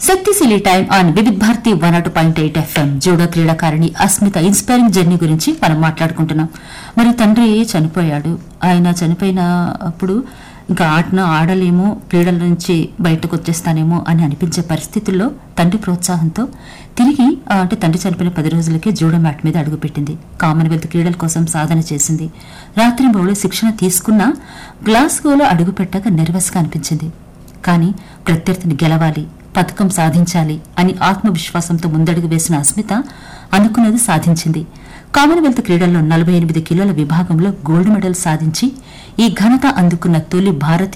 శక్తిశీలి time on Vividh Bharati one not point eight FM judo క్రీడాకారిణి Asmita inspiring journey గురించి మనం మాట్లాడుకుంటున్నాం మరి తండ్రి చనిపోయాడు ఆయన చనిపోయిన అప్పుడు ఇంకా ఆటను ఆడలేమో క్రీడల నుంచి బయటకు వచ్చేస్తానేమో అని అనిపించే పరిస్థితుల్లో తండ్రి ప్రోత్సాహంతో తిరిగి ఆ, అంటే తండ్రి చనిపోయిన పది రోజులకే జూడో మ్యాట్ మీద అడుగుపెట్టింది కామన్వెల్త్ క్రీడల కోసం సాధన చేసింది రాత్రి బౌళ శిక్షణ తీసుకున్న గ్లాస్గోలో అడుగుపెట్టాక నెర్వస్గా అనిపించింది కానీ ప్రత్యర్థిని గెలవాలి పథకం సాధించాలి అని ఆత్మవిశ్వాసంతో ముందడుగు వేసిన అస్మిత అనుకున్నది సాధించింది కామన్వెల్త్ క్రీడల్లో నలభై ఎనిమిది కిలోల విభాగంలో గోల్డ్ మెడల్ సాధించి ఈ ఘనత అందుకున్న తొలి భారతీయ